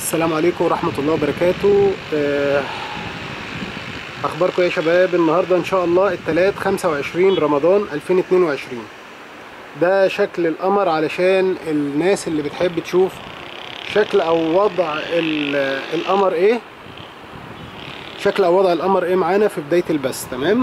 السلام عليكم ورحمة الله وبركاته آه، أخباركم يا شباب النهاردة إن شاء الله التلات 25 رمضان 2022 ده شكل القمر علشان الناس اللي بتحب تشوف شكل أو وضع ال- القمر إيه شكل أو وضع القمر إيه معانا في بداية البث تمام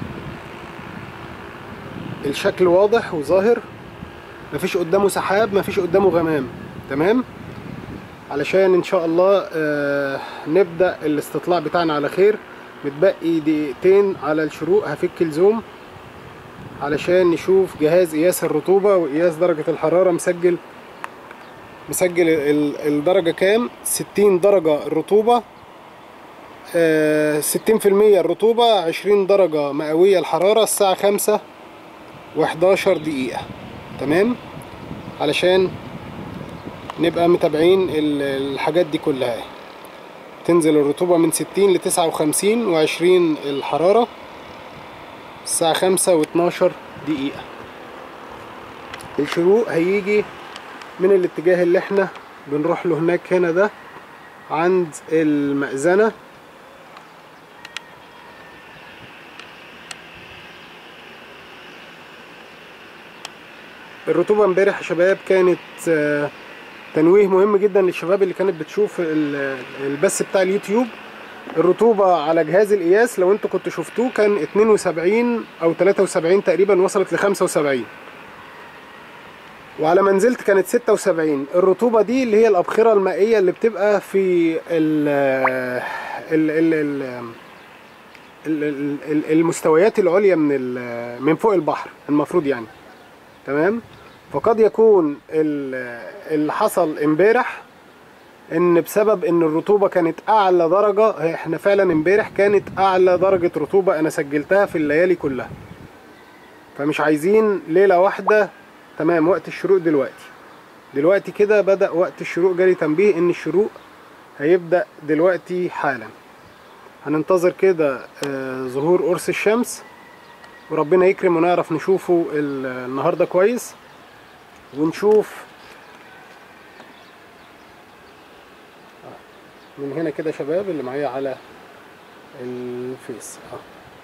الشكل واضح وظاهر مفيش قدامه سحاب مفيش قدامه غمام تمام علشان ان شاء الله آه نبدا الاستطلاع بتاعنا على خير متبقي دقيقتين على الشروق هفك الزوم علشان نشوف جهاز قياس الرطوبه وقياس درجه الحراره مسجل مسجل ال- الدرجه كام 60 درجه الرطوبه آه 60% الرطوبه 20 درجه مئويه الحراره الساعه 5 و11 دقيقه تمام علشان نبقى متابعين ال- الحاجات دي كلها تنزل الرطوبة من 60 ل 59 و20 الحرارة الساعة 5 و12 دقيقة الشروق هيجي من الاتجاه اللي احنا بنروح له هناك هنا ده عند المأذنة الرطوبة امبارح يا شباب كانت آه، تنويه مهم جدا للشباب اللي كانت بتشوف ال- البث بتاع اليوتيوب الرطوبة على جهاز القياس لو انتوا كنتوا شفتوه كان 72 او 73 تقريبا وصلت ل 75 وعلى ما نزلت كانت 76 الرطوبة دي اللي هي الأبخرة المائية اللي بتبقى في ال ال ال ال ال- ال- ال- المستويات العليا من ال- من فوق البحر المفروض يعني تمام فقد يكون ال- اللي حصل امبارح ان بسبب ان الرطوبه كانت اعلى درجه احنا فعلا امبارح كانت اعلى درجه رطوبه انا سجلتها في الليالي كلها فمش عايزين ليله واحده تمام وقت الشروق دلوقتي دلوقتي كده بدا وقت الشروق جالي تنبيه ان الشروق هيبدا دلوقتي حالا هننتظر كده آه، ظهور قرص الشمس وربنا يكرم ونعرف نشوفه ال- النهارده كويس ونشوف من هنا كده شباب اللي معايا على الفيس اه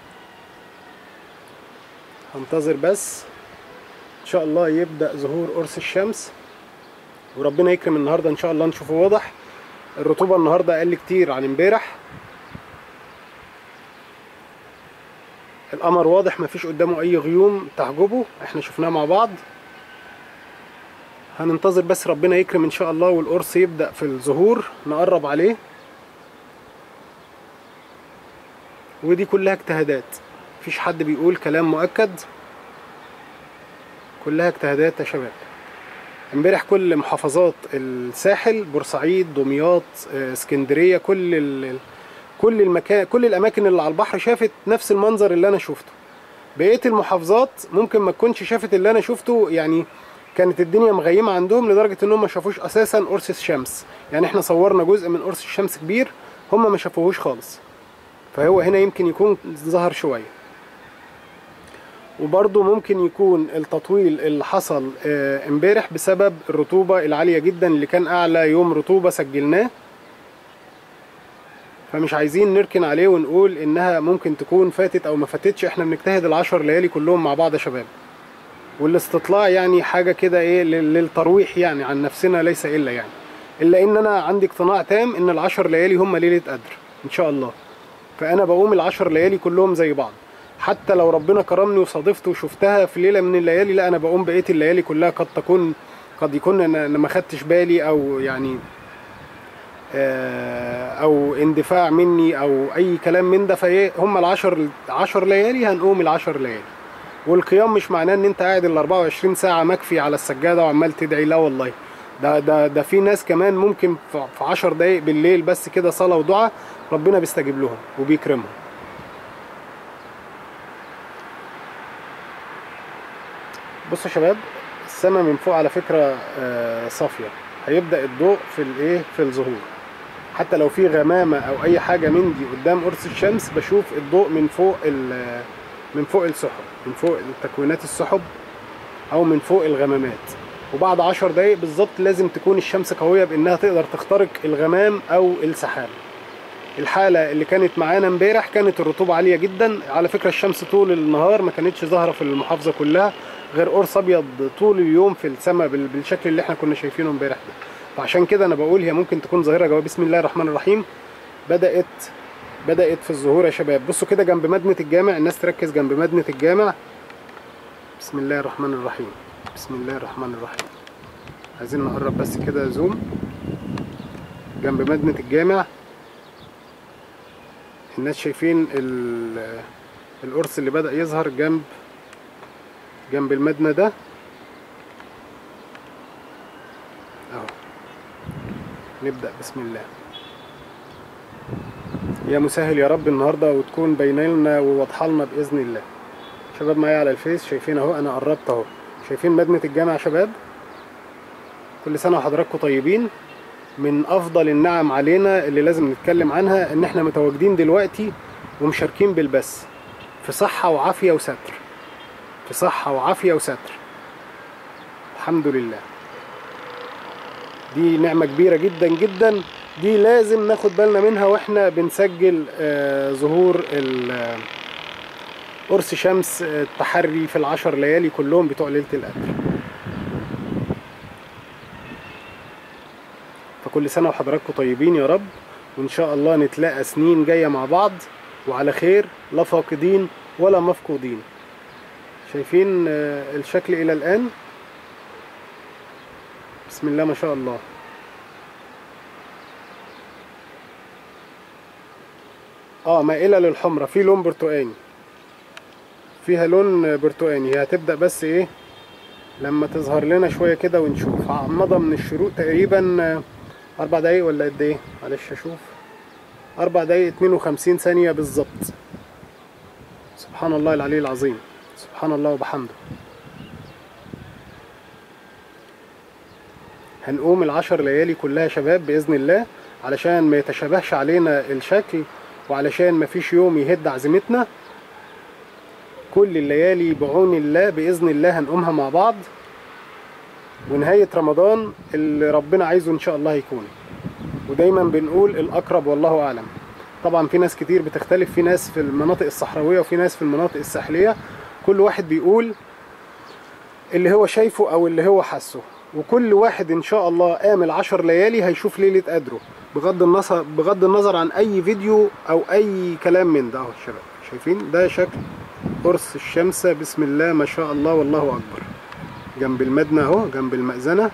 هنتظر بس ان شاء الله يبدأ ظهور قرص الشمس وربنا يكرم النهارده ان شاء الله نشوفه واضح الرطوبة النهارده اقل كتير عن امبارح القمر واضح مفيش قدامه اي غيوم تحجبه احنا شفناه مع بعض هننتظر بس ربنا يكرم ان شاء الله والقرص يبدأ في الظهور نقرب عليه ودي كلها اجتهادات مفيش حد بيقول كلام مؤكد كلها اجتهادات يا شباب امبارح كل محافظات الساحل بورسعيد دمياط آه، اسكندريه كل ال... كل المكان كل الاماكن اللي على البحر شافت نفس المنظر اللي انا شفته بقيه المحافظات ممكن ما تكونش شافت اللي انا شفته يعني كانت الدنيا مغيمه عندهم لدرجه انهم ما شافوش اساسا قرص الشمس يعني احنا صورنا جزء من قرص الشمس كبير هم ما شافوهوش خالص فهو هنا يمكن يكون ظهر شويه وبرضه ممكن يكون التطويل اللي حصل آه، امبارح بسبب الرطوبة العالية جدا اللي كان أعلى يوم رطوبة سجلناه فمش عايزين نركن عليه ونقول إنها ممكن تكون فاتت أو ما فاتتش إحنا بنجتهد العشر ليالي كلهم مع بعض يا شباب والاستطلاع يعني حاجة كده إيه لل- للترويح يعني عن نفسنا ليس إلا يعني إلا إن أنا عندي اقتناع تام إن العشر ليالي هم ليلة قدر إن شاء الله فأنا بقوم العشر ليالي كلهم زي بعض حتى لو ربنا كرمني وصادفت وشفتها في ليله من الليالي لا انا بقوم بقيه الليالي كلها قد تكون قد يكون انا أنا ما خدتش بالي او يعني آه، او اندفاع مني او اي كلام من ده فايه هم العشر عشر ليالي هنقوم العشر ليالي والقيام مش معناه ان انت قاعد ال 24 ساعه مكفي على السجاده وعمال تدعي لا والله ده ده ده في ناس كمان ممكن في في 10 دقايق بالليل بس كده صلاه ودعاء ربنا بيستجيب لهم وبيكرمهم بصوا يا شباب السماء من فوق على فكرة آه، صافية هيبدأ الضوء في الايه في الظهور حتى لو في غمامة او اي حاجة من دي قدام قرص الشمس بشوف الضوء من فوق ال- من فوق السحب من فوق تكوينات السحب او من فوق الغمامات وبعد عشر دقايق بالظبط لازم تكون الشمس قوية بانها تقدر تخترق الغمام او السحاب الحالة اللي كانت معانا امبارح كانت الرطوبة عالية جدا على فكرة الشمس طول النهار ما كانتش ظاهرة في المحافظة كلها غير قرص ابيض طول اليوم في السماء بال- بالشكل اللي احنا كنا شايفينه امبارح ده فعشان كده انا بقول هي ممكن تكون ظاهرة جوا بسم الله الرحمن الرحيم بدأت بدأت في الظهور يا شباب بصوا كده جنب مدنة الجامع الناس تركز جنب مدنة الجامع بسم الله الرحمن الرحيم بسم الله الرحمن الرحيم عايزين نقرب بس كده زوم جنب مدنة الجامع الناس شايفين ال- القرص اللي بدأ يظهر جنب جنب المدنة ده اهو نبدأ بسم الله يا مسهل يا رب النهارده وتكون باينه لنا وواضحه لنا باذن الله شباب معايا على الفيس شايفين اهو انا قربت اهو شايفين مدنه الجامع يا شباب كل سنه وحضراتكم طيبين من افضل النعم علينا اللي لازم نتكلم عنها ان احنا متواجدين دلوقتي ومشاركين بالبث في صحه وعافيه وستر في صحه وعافيه وستر الحمد لله دي نعمة كبيرة جدا جدا دي لازم ناخد بالنا منها واحنا بنسجل آه، ظهور ال- آه، قرص شمس آه، التحري في العشر ليالي كلهم بتوع ليلة القدر فكل سنة وحضراتكم طيبين يا رب وإن شاء الله نتلاقى سنين جاية مع بعض وعلى خير لا فاقدين ولا مفقودين شايفين آه، الشكل إلى الآن بسم الله ما شاء الله اه مائلة للحمرة في لون برتقاني فيها لون برتقاني هي هتبدأ بس ايه لما تظهر لنا شوية كده ونشوف عمضة من الشروق تقريبا آه، أربع دقايق ولا قد ايه معلش أشوف أربع دقايق اتنين وخمسين ثانية بالظبط سبحان الله العلي العظيم سبحان الله وبحمده هنقوم العشر ليالي كلها يا شباب بإذن الله علشان ما يتشابهش علينا الشكل وعلشان ما فيش يوم يهد عزيمتنا كل الليالي بعون الله بإذن الله هنقومها مع بعض ونهاية رمضان اللي ربنا عايزه إن شاء الله يكون ودايما بنقول الأقرب والله أعلم طبعا في ناس كتير بتختلف في ناس في المناطق الصحراوية وفي ناس في المناطق الساحلية كل واحد بيقول اللي هو شايفه او اللي هو حاسه وكل واحد ان شاء الله قام عشر ليالي هيشوف ليله قدره بغض النظر بغض النظر عن اي فيديو او اي كلام من ده اهو الشباب شايفين ده شكل قرص الشمس بسم الله ما شاء الله والله اكبر جنب المدنة اهو جنب المأذنة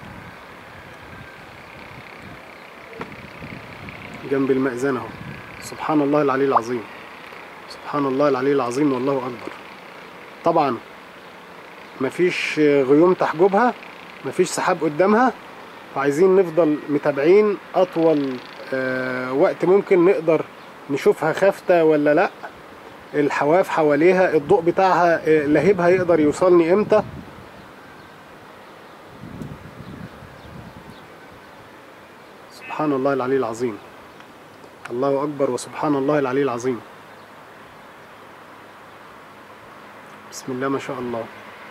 جنب المأذنة اهو سبحان الله العلي العظيم سبحان الله العلي العظيم والله اكبر طبعا مفيش غيوم تحجبها مفيش سحاب قدامها فعايزين نفضل متابعين اطول آه، وقت ممكن نقدر نشوفها خافتة ولا لا الحواف حواليها الضوء بتاعها آه، لهيبها يقدر يوصلني امتى سبحان الله العلي العظيم الله اكبر وسبحان الله العلي العظيم بسم الله ما شاء الله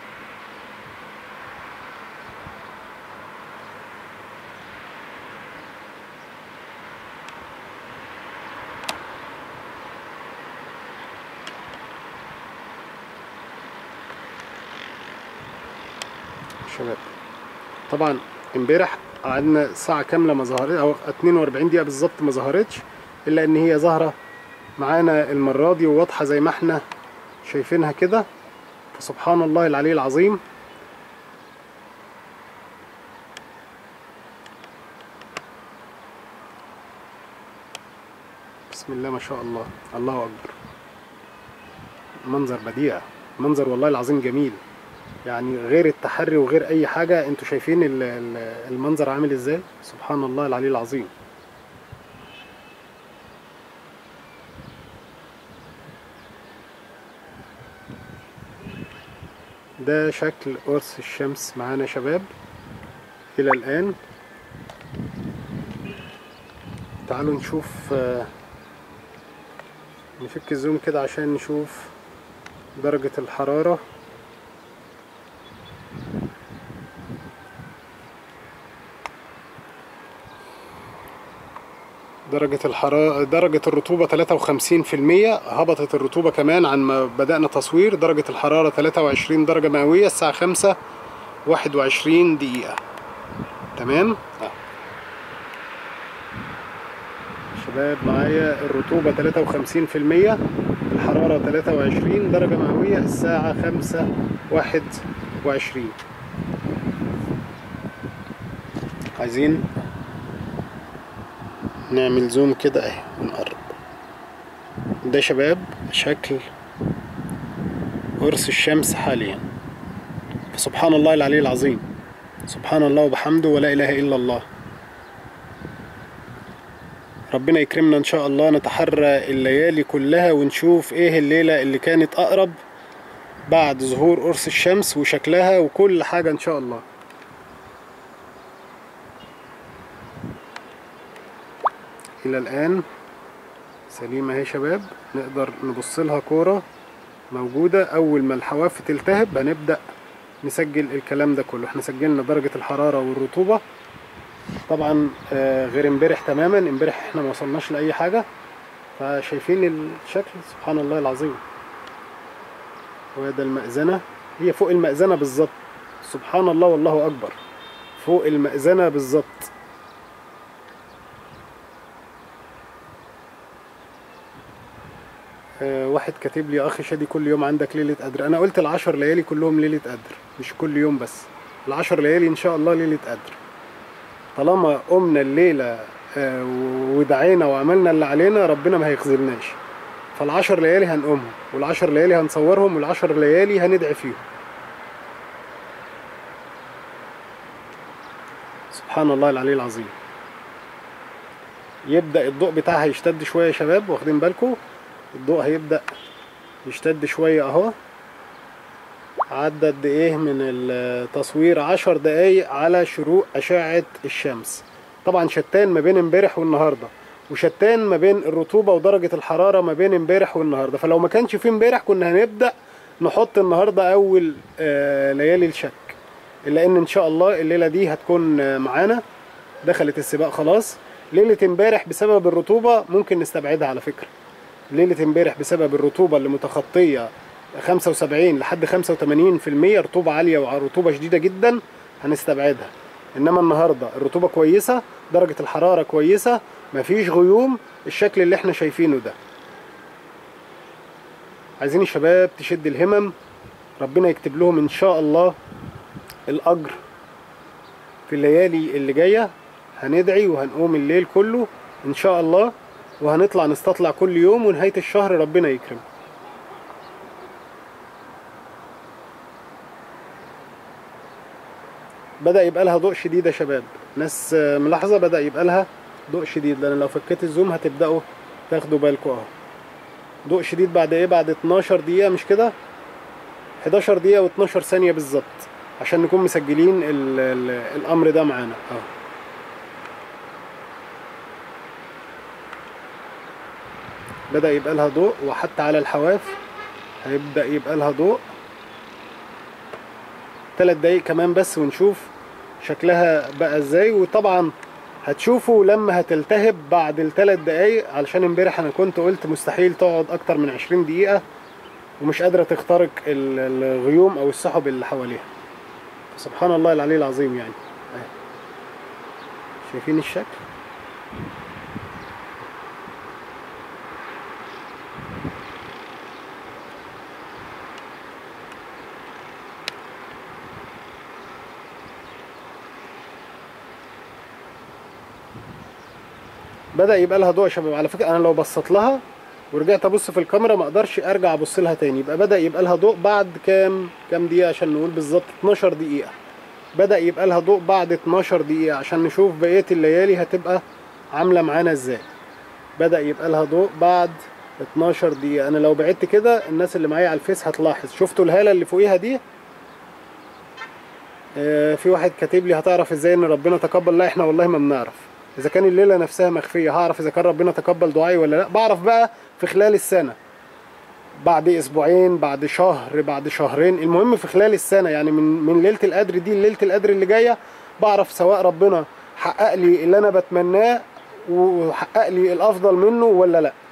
شباب طبعا امبارح قعدنا ساعة كاملة ما ظهرت او 42 دقيقة بالظبط ما ظهرتش الا ان هي ظاهرة معانا المرة دي وواضحة زي ما احنا شايفينها كده فسبحان الله العلي العظيم بسم الله ما شاء الله الله اكبر منظر بديع منظر والله العظيم جميل يعني غير التحري وغير اي حاجة انتوا شايفين ال- ال- المنظر عامل ازاي سبحان الله العلي العظيم ده شكل قرص الشمس معانا يا شباب الى الان تعالوا نشوف آه، نفك الزوم كده عشان نشوف درجة الحرارة درجة الحرارة درجة الرطوبة 53% هبطت الرطوبة كمان عن ما بدأنا تصوير درجة الحرارة 23 درجة مئوية الساعة 5 21 دقيقة تمام شباب معايا الرطوبة 53% الحرارة 23 درجة مئوية الساعة 5 21 عايزين نعمل زوم كده اهي ونقرب ده شباب شكل قرص الشمس حاليا فسبحان الله العلي العظيم سبحان الله وبحمده ولا اله الا الله ربنا يكرمنا ان شاء الله نتحرى الليالي كلها ونشوف ايه الليلة اللي كانت اقرب بعد ظهور قرص الشمس وشكلها وكل حاجة ان شاء الله الى الان سليمة اهي شباب نقدر نبص لها كورة موجودة اول ما الحواف تلتهب هنبدأ نسجل الكلام ده كله احنا سجلنا درجة الحرارة والرطوبة طبعا آه، غير امبارح تماما امبارح احنا ما وصلناش لاي حاجة فشايفين الشكل سبحان الله العظيم وده المأذنة هي فوق المأذنة بالظبط سبحان الله والله أكبر فوق المأذنة بالظبط آه، واحد كاتب لي يا اخي شادي كل يوم عندك ليله قدر انا قلت العشر ليالي كلهم ليله قدر مش كل يوم بس العشر ليالي ان شاء الله ليله قدر طالما قمنا الليله آه، ودعينا وعملنا اللي علينا ربنا ما هيخذلناش فالعشر ليالي هنقومهم والعشر ليالي هنصورهم والعشر ليالي هندعي فيهم سبحان الله العلي العظيم يبدأ الضوء بتاعها يشتد شوية يا شباب واخدين بالكم الضوء هيبدأ يشتد شوية اهو عدى قد ايه من التصوير عشر دقايق على شروق أشعة الشمس طبعا شتان ما بين امبارح والنهارده وشتان ما بين الرطوبة ودرجة الحرارة ما بين امبارح والنهارده فلو ما كانش في امبارح كنا هنبدأ نحط النهارده أول آه، ليالي الشك إلا إن إن شاء الله الليلة دي هتكون آه، معانا دخلت السباق خلاص ليلة امبارح بسبب الرطوبة ممكن نستبعدها على فكرة ليلة امبارح بسبب الرطوبة اللي متخطية 75 لحد 85% رطوبة عالية ورطوبة شديدة جدا هنستبعدها انما النهارده الرطوبة كويسة درجة الحرارة كويسة مفيش غيوم الشكل اللي احنا شايفينه ده عايزين الشباب تشد الهمم ربنا يكتب لهم ان شاء الله الاجر في الليالي اللي جاية هندعي وهنقوم الليل كله ان شاء الله وهنطلع نستطلع كل يوم ونهاية الشهر ربنا يكرم بدأ يبقى لها ضوء شديد يا شباب ناس آه، ملاحظة بدأ يبقى لها ضوء شديد لأن لو فكيت الزوم هتبدأوا تاخدوا بالكم اهو ضوء شديد بعد ايه بعد 12 دقيقة مش كده 11 دقيقة و12 ثانية بالظبط عشان نكون مسجلين ال ال الأمر ده معانا اهو بدأ يبقى لها ضوء وحتى على الحواف هيبدأ يبقى لها ضوء ثلاث دقايق كمان بس ونشوف شكلها بقى ازاي وطبعا هتشوفوا لما هتلتهب بعد الثلاث دقايق علشان امبارح انا كنت قلت مستحيل تقعد اكتر من 20 دقيقة ومش قادرة تخترق ال- الغيوم او السحب اللي حواليها سبحان الله العلي العظيم يعني أهي. شايفين الشكل بدأ يبقى لها ضوء يا شباب على فكرة أنا لو بصيت لها ورجعت أبص في الكاميرا ما أقدرش أرجع أبص لها تاني يبقى بدأ يبقى لها ضوء بعد كام كام دقيقة عشان نقول بالظبط 12 دقيقة بدأ يبقى لها ضوء بعد 12 دقيقة عشان نشوف بقية الليالي هتبقى عاملة معانا إزاي بدأ يبقى لها ضوء بعد 12 دقيقة أنا لو بعدت كده الناس اللي معايا على الفيس هتلاحظ شفتوا الهالة اللي فوقيها دي آه، في واحد كاتب لي هتعرف ازاي ان ربنا تقبل لا احنا والله ما بنعرف اذا كان الليله نفسها مخفيه هعرف اذا كان ربنا تقبل دعائي ولا لا بعرف بقى في خلال السنه بعد اسبوعين بعد شهر بعد شهرين المهم في خلال السنه يعني من من ليله القدر دي ليله القدر اللي جايه بعرف سواء ربنا حقق لي اللي انا بتمناه وحقق لي الافضل منه ولا لا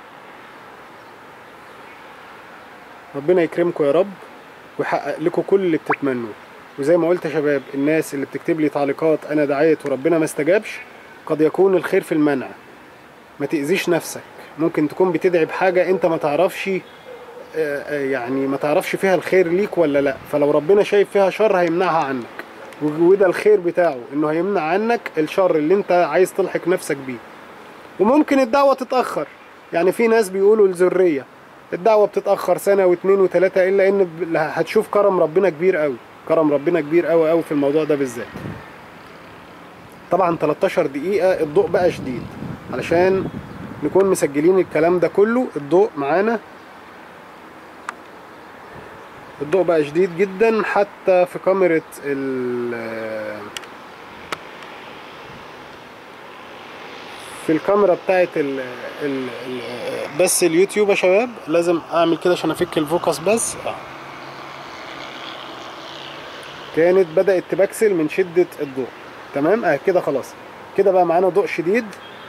ربنا يكرمكم يا رب ويحقق لكم كل اللي بتتمنوه وزي ما قلت يا شباب الناس اللي بتكتب لي تعليقات انا دعيت وربنا ما استجابش قد يكون الخير في المنع ما تأذيش نفسك ممكن تكون بتدعي بحاجة انت ما تعرفش آه، آه، يعني ما تعرفش فيها الخير ليك ولا لا فلو ربنا شايف فيها شر هيمنعها عنك وده الخير بتاعه انه هيمنع عنك الشر اللي انت عايز تلحق نفسك بيه وممكن الدعوة تتأخر يعني في ناس بيقولوا الذرية الدعوة بتتأخر سنة واثنين وثلاثة إلا إن ب- هتشوف كرم ربنا كبير قوي كرم ربنا كبير قوي قوي في الموضوع ده بالذات طبعا 13 دقيقة الضوء بقى شديد علشان نكون مسجلين الكلام ده كله الضوء معانا الضوء بقى شديد جدا حتى في كاميرا ال في الكاميرا بتاعت ال ال ال بس اليوتيوب يا شباب لازم اعمل كده عشان افك الفوكس بس آه. كانت بدأت تبكسل من شدة الضوء تمام اه كده خلاص كده بقى معانا ضوء شديد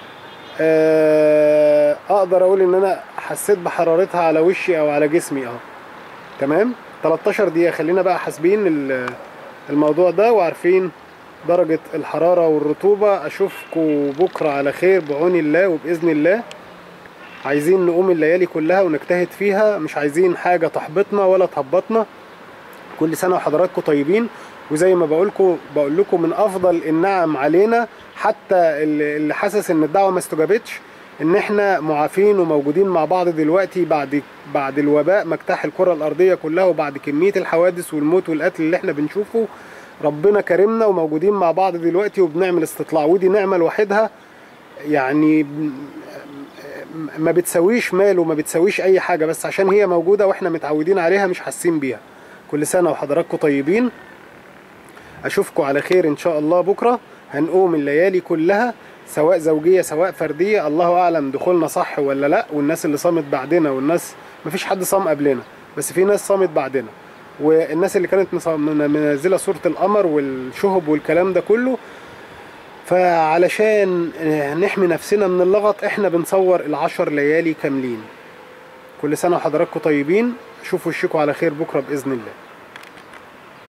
آه اقدر اقول ان انا حسيت بحرارتها على وشي او على جسمي اهو تمام 13 دقيقة خلينا بقى حاسبين ال- الموضوع ده وعارفين درجة الحرارة والرطوبة اشوفكم بكرة على خير بعون الله وبإذن الله عايزين نقوم الليالي كلها ونجتهد فيها مش عايزين حاجة تحبطنا ولا تهبطنا كل سنة وحضراتكم طيبين وزي ما بقولكم بقول لكم من افضل النعم علينا حتى اللي اللي حاسس ان الدعوه ما استجابتش ان احنا معافين وموجودين مع بعض دلوقتي بعد بعد الوباء مجتاح الكره الارضيه كلها وبعد كميه الحوادث والموت والقتل اللي احنا بنشوفه ربنا كرمنا وموجودين مع بعض دلوقتي وبنعمل استطلاع ودي نعمه لوحدها يعني ما بتسويش مال وما بتسويش اي حاجه بس عشان هي موجوده واحنا متعودين عليها مش حاسين بيها كل سنه وحضراتكم طيبين اشوفكم على خير ان شاء الله بكره هنقوم الليالي كلها سواء زوجيه سواء فرديه الله اعلم دخولنا صح ولا لا والناس اللي صامت بعدنا والناس مفيش حد صام قبلنا بس في ناس صامت بعدنا والناس اللي كانت مص- من- منزله صوره القمر والشهب والكلام ده كله فعلشان آه، نحمي نفسنا من اللغط احنا بنصور العشر ليالي كاملين كل سنه وحضراتكم طيبين شوفوا وشكم على خير بكره باذن الله